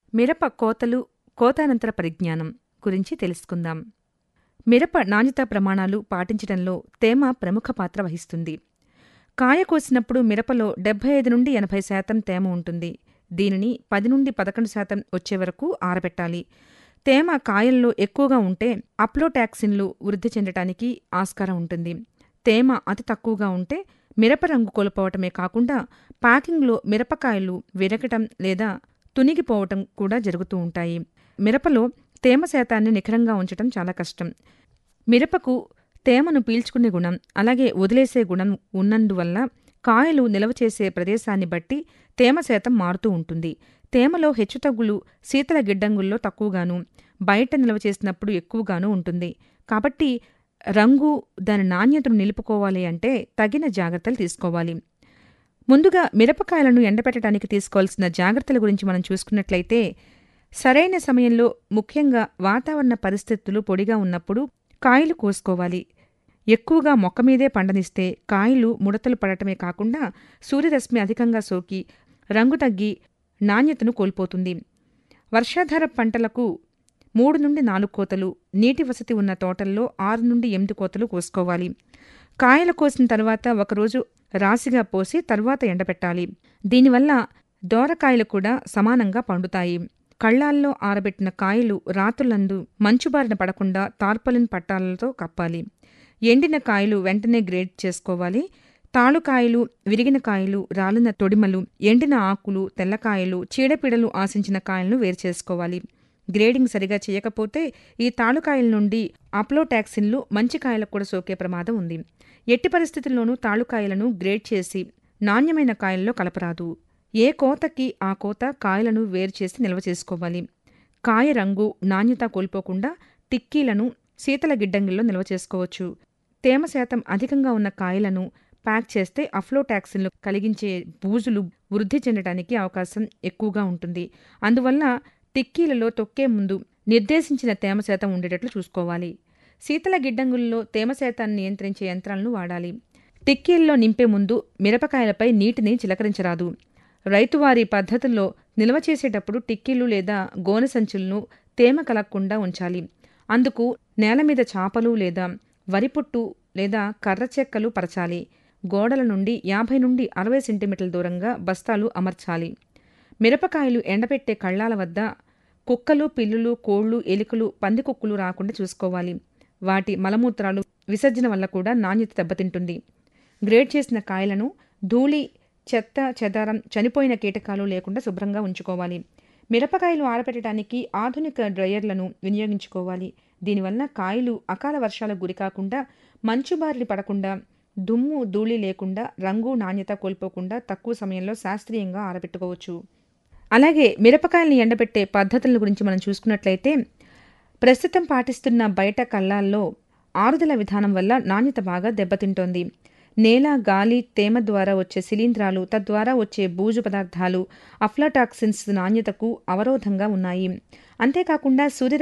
మిరప కోతలు కోతానంతర పరిజ్ఞానం గురించి తెలుసుకుందాం మిరప నాణ్యతా ప్రమాణాలు పాటించడంలో తేమ ప్రముఖ పాత్ర వహిస్తుంది కాయ కోసినప్పుడు మిరపలో డెబ్బై ఐదు నుండి ఎనభై శాతం తేమ ఉంటుంది దీనిని పది నుండి పదకొండు శాతం వచ్చే వరకు ఆరబెట్టాలి తేమ కాయల్లో ఎక్కువగా ఉంటే అప్లోటాక్సిన్లు వృద్ధి చెందటానికి ఆస్కారం ఉంటుంది తేమ అతి తక్కువగా ఉంటే మిరప రంగు కోల్పోవటమే కాకుండా ప్యాకింగ్లో మిరపకాయలు విరగటం లేదా తునిగిపోవటం కూడా జరుగుతూ ఉంటాయి మిరపలో తేమ శాతాన్ని నిఖరంగా ఉంచటం చాలా కష్టం మిరపకు తేమను పీల్చుకునే గుణం అలాగే వదిలేసే గుణం ఉన్నందువల్ల కాయలు నిల్వ చేసే ప్రదేశాన్ని బట్టి తేమ శాతం మారుతూ ఉంటుంది తేమలో హెచ్చుతగ్గులు శీతల గిడ్డంగుల్లో తక్కువగాను బయట నిల్వ చేసినప్పుడు ఎక్కువగాను ఉంటుంది కాబట్టి రంగు దాని నాణ్యతను నిలుపుకోవాలి అంటే తగిన జాగ్రత్తలు తీసుకోవాలి ముందుగా మిరపకాయలను ఎండబెట్టడానికి తీసుకోవాల్సిన జాగ్రత్తల గురించి మనం చూసుకున్నట్లయితే సరైన సమయంలో ముఖ్యంగా వాతావరణ పరిస్థితులు పొడిగా ఉన్నప్పుడు కాయలు కోసుకోవాలి ఎక్కువగా మొక్క మీదే పండనిస్తే కాయలు ముడతలు పడటమే కాకుండా సూర్యరశ్మి అధికంగా సోకి రంగు తగ్గి నాణ్యతను కోల్పోతుంది వర్షాధార పంటలకు మూడు నుండి నాలుగు కోతలు నీటి వసతి ఉన్న తోటల్లో ఆరు నుండి ఎనిమిది కోతలు కోసుకోవాలి కాయలు కోసిన తర్వాత ఒకరోజు రాశిగా పోసి తర్వాత ఎండబెట్టాలి దీనివల్ల దోరకాయలు కూడా సమానంగా పండుతాయి కళ్ళాల్లో ఆరబెట్టిన కాయలు రాత్రులందు మంచుబారిన పడకుండా తార్పలిన్ పట్టాలతో కప్పాలి ఎండిన కాయలు వెంటనే గ్రేడ్ చేసుకోవాలి తాళుకాయలు విరిగిన కాయలు రాలిన తొడిమలు ఎండిన ఆకులు తెల్లకాయలు చీడపీడలు ఆశించిన కాయలను వేరు చేసుకోవాలి గ్రేడింగ్ సరిగా చేయకపోతే ఈ తాళుకాయల నుండి అప్లోటాక్సిన్లు మంచి కాయలకు కూడా సోకే ప్రమాదం ఉంది ఎట్టి పరిస్థితుల్లోనూ తాళుకాయలను గ్రేడ్ చేసి నాణ్యమైన కాయల్లో కలపరాదు ఏ కోతకి ఆ కోత కాయలను వేరు చేసి నిల్వ చేసుకోవాలి కాయ రంగు నాణ్యత కోల్పోకుండా టిక్కీలను శీతల గిడ్డంగిల్లో నిల్వ చేసుకోవచ్చు తేమ శాతం అధికంగా ఉన్న కాయలను ప్యాక్ చేస్తే అఫ్లోటాక్సిన్లు కలిగించే బూజులు వృద్ధి చెందడానికి అవకాశం ఎక్కువగా ఉంటుంది అందువల్ల టిక్కీలలో తొక్కే ముందు నిర్దేశించిన తేమ శాతం ఉండేటట్లు చూసుకోవాలి శీతల గిడ్డంగుల్లో తేమ శాతాన్ని నియంత్రించే యంత్రాలను వాడాలి టిక్కీల్లో నింపే ముందు మిరపకాయలపై నీటిని చిలకరించరాదు రైతువారి పద్ధతుల్లో నిల్వ చేసేటప్పుడు టిక్కీలు లేదా గోనె సంచులను తేమ కలగకుండా ఉంచాలి అందుకు నేల మీద చాపలు లేదా వరిపుట్టు లేదా కర్ర చెక్కలు పరచాలి గోడల నుండి యాభై నుండి అరవై సెంటీమీటర్ల దూరంగా బస్తాలు అమర్చాలి మిరపకాయలు ఎండబెట్టే కళ్ళాల వద్ద కుక్కలు పిల్లులు కోళ్లు ఎలుకలు పందికుక్కులు రాకుండా చూసుకోవాలి వాటి మలమూత్రాలు విసర్జన వల్ల కూడా నాణ్యత దెబ్బతింటుంది గ్రేడ్ చేసిన కాయలను ధూళి చెత్త చెదారం చనిపోయిన కీటకాలు లేకుండా శుభ్రంగా ఉంచుకోవాలి మిరపకాయలు ఆరబెట్టడానికి ఆధునిక డ్రయర్లను వినియోగించుకోవాలి దీనివల్ల కాయలు అకాల వర్షాలకు గురికాకుండా మంచు బారిన పడకుండా దుమ్ము ధూళి లేకుండా రంగు నాణ్యత కోల్పోకుండా తక్కువ సమయంలో శాస్త్రీయంగా ఆరబెట్టుకోవచ్చు అలాగే మిరపకాయలను ఎండబెట్టే పద్ధతుల గురించి మనం చూసుకున్నట్లయితే ప్రస్తుతం పాటిస్తున్న బయట కళ్ళాల్లో ఆరుదల విధానం వల్ల నాణ్యత బాగా దెబ్బతింటోంది నేల గాలి తేమ ద్వారా వచ్చే శిలీంధ్రాలు తద్వారా వచ్చే బూజు పదార్థాలు అఫ్లాటాక్సిన్స్ నాణ్యతకు అవరోధంగా ఉన్నాయి అంతేకాకుండా సూర్య